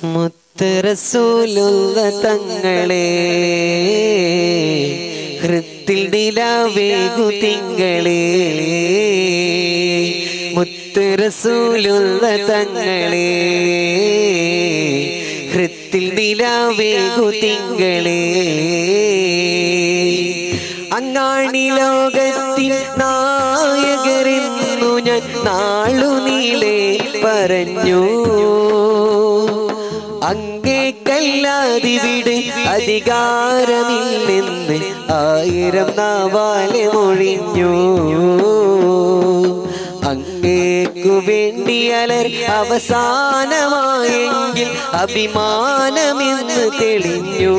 മുത്തറസൂലുള്ള തങ്ങളെ ഹൃത്തിൽ നിലാവേകു തിങ്കളെ മുത്തറസൂലുള്ള തങ്ങളെ ഹൃത്തിൽ നിലാവേകു തിങ്കളെ അങ്ങാണി ലോകത്തിൽ നായകരെന്നു ഞാൻ നാളുനീളെ പറഞ്ഞു അങ്ങേക്കല്ലാതിവിടെ അധികാരമില്ലെന്ന് ആയിരം നാവാലെ മൊഴിഞ്ഞു അങ്ങേക്കു വേണ്ടി അലർ അവസാനമായെങ്കിൽ അഭിമാനമെന്ന് തെളിഞ്ഞു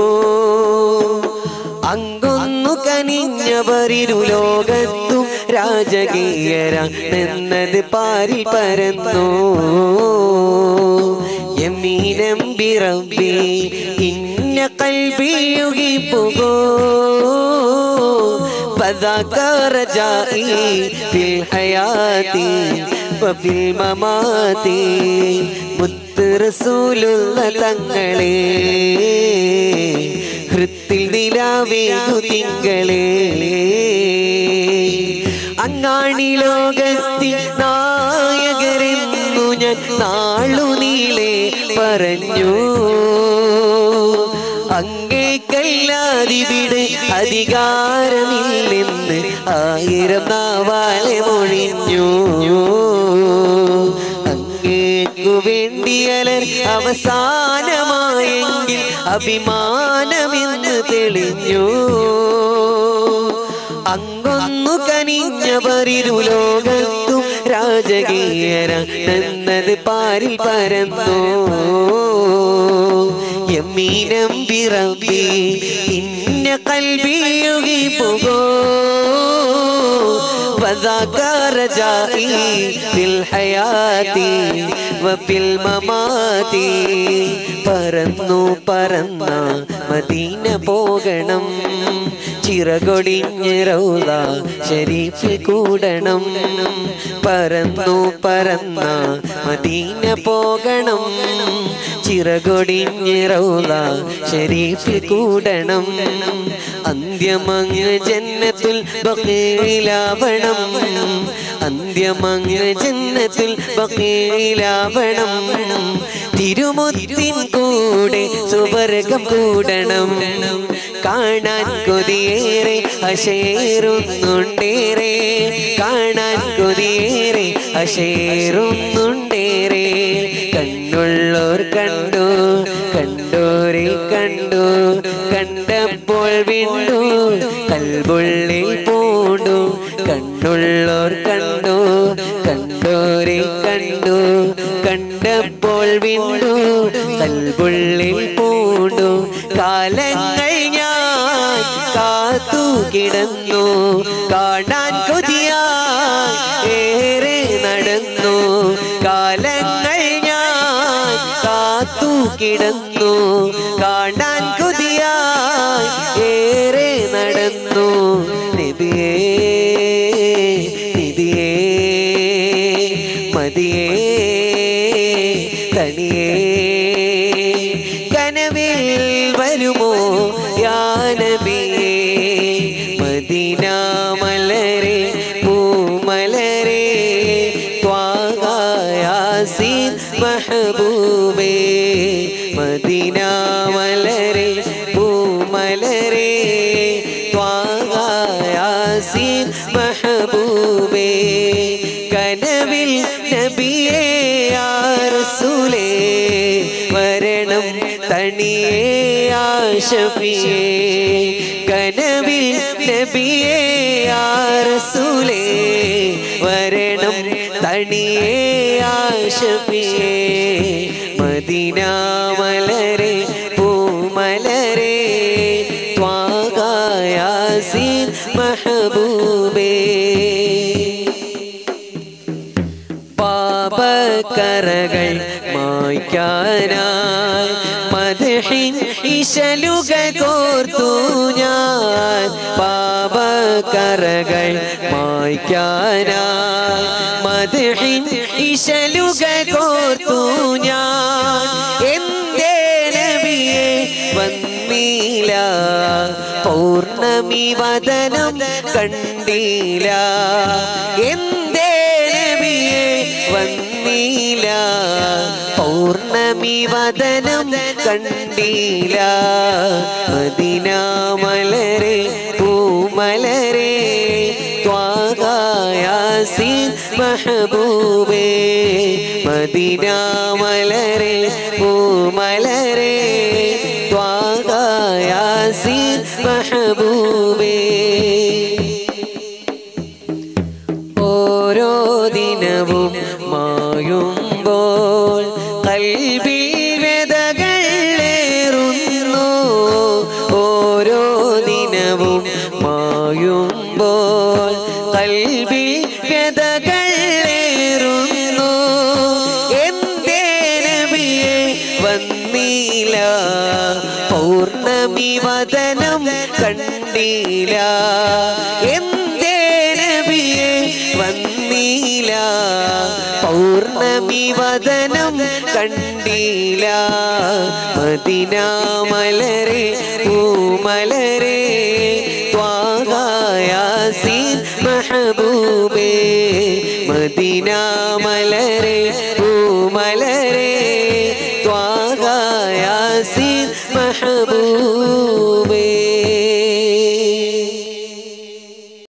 അങ്ങൊന്നു കനിഞ്ഞവരിരു ലോകത്തും രാജകീയര എന്നത് പാരിൽ പരന്നു യമീനം ബിറബി ഇന്ന കൽബിയുകിപ്പുകോ فذاك رجائي في الحياة وفي الممات മുത്ത് റസൂലുള്ള തങ്ങളെ ഹൃത്തിൽ നിലാവേകു തിങ്കളെ അങ്ങാണി ലോകത്തി നായകരെന്നു ഞാൻ നാളുനീളെ പറഞ്ഞു അങ്ങേക്കല്ലാതിവിടെ അധികാരമില്ലെന്ന് ആയിരം നാവാലെ മൊഴിഞ്ഞു അങ്ങേക്കു വേണ്ടിയലർ അവസാനമായെങ്കിൽ അഭിമാനമെന്ന് തെളിഞ്ഞു അങ്ങൊന്നു കനിഞ്ഞവരിരു ലോകത്തും രാജകീയര എന്നത് പാരിൽ പരന്നു യമീനം ബിറബി ഇന്ന കൽബിയുകി പോകോ وذاك رجائي في الحياة وفي الممات പറന്നു പറന്ന മദീന പോകണം ചിറകൊടിഞ്ഞ് റൗള ഷരീഫിൽ കൂടണം പറന്നു പറന്ന മദീന പോകണം ചിറകൊടിഞ്ഞ് റൗള ഷരീഫിൽ കൂടണം അന്ത്യമങ്ങ് ജന്നത്തുൽ ബഖീലാവണം അന്ത്യമങ്ങ് ജന്നത്തുൽ ബഖീലാവണം തിരുമുത്തിൻ കൂടെ സുവർഗം കൂടണം കാണാൻ കൊതിയേറെ അശേറുന്നുണ്ടേറെ കാണാൻ കൊതിയേറെ അശേറുന്നുണ്ടേറെ കണ്ണുള്ളോർ കണ്ടു കണ്ടോരെ കണ്ടു കണ്ടപ്പോൾ വീണ്ടു കൽബുള്ളിൽ പൂണ്ടു കണ്ണുള്ളോർ കണ്ടു കണ്ടോരെ കണ്ടു കണ്ടപ്പോൾ വീണ്ടു കൽബുള്ളിൽ പൂണ്ടു കാലങ്ങൾ ഞാൻ കാത്തു കിടന്നു കാണാൻ കൊതിയായി ഏറെ നടന്നു കാലങ്ങൾ ഞാൻ കാത്തു കിടന്നു കാണാൻ കൊതിയായി ഏറെ നടന്നു നിധിയേ നിധിയേ മതിയേ തനിയേ കനവിൽ വരുമോ യാനബിയേ മദീന മലരെ പൂമലരെ ത്വാകായാസീൻ മഹബൂബേ മദീന മലരെ പൂമലരെ ത്വാകായാസീൻ മഹബൂബേ കനവിൽ നബിയേ യാ റസൂലേ വരണം തണിയേ ആശഫിയേ കനവിൽ നബിയേ യാ റസൂലേ വരണം തണിയേ ആശഫിയേ മദീന മലരെ പൂമലരെ ത്വാകായാസീൻ മഹബൂബേ പാപക്കറകൾ മായ്ക്കാനായി മദഹിൻ ഇശലുക കോർത്തു ഞാൻ പാപക്കറകൾ മായ്ക്കാനായി മദഹിൻ ഇശലുക കോർത്തു ഞാൻ പൗർണമി വദനം കണ്ടീല എന്തേ നബിയെ വന്നീല പൗർണമി വദനം കണ്ടീല മദിന മലരെ പൂമലരെ ത്വാകായാസീൻ മഹബൂബേ മദിന മലരെ പൂമലരെ ത്വാകായാസീൻ മഹബൂബേ ഓരോ ദിനവും മായുമ്പോൾ കൽവിൽ വ്യതകളേറുന്നു ഓരോ ദിനവും മായുമ്പോൾ കൽവിൽ വ്യതകളേറുന്നു എന്തേ നബിയെ വന്നീല പൗർണമി വദനം കണ്ടീല എന്തേ നബിയെ വന്നീല പൗർണമി വദനം കണ്ടീല മദിന മലരെ പൂമലരെ ത്വാകായാസീൻ മഹബൂബേ മദിന മലരെ പൂമലരെ ത്വാകായാസീൻ മഹബൂബേ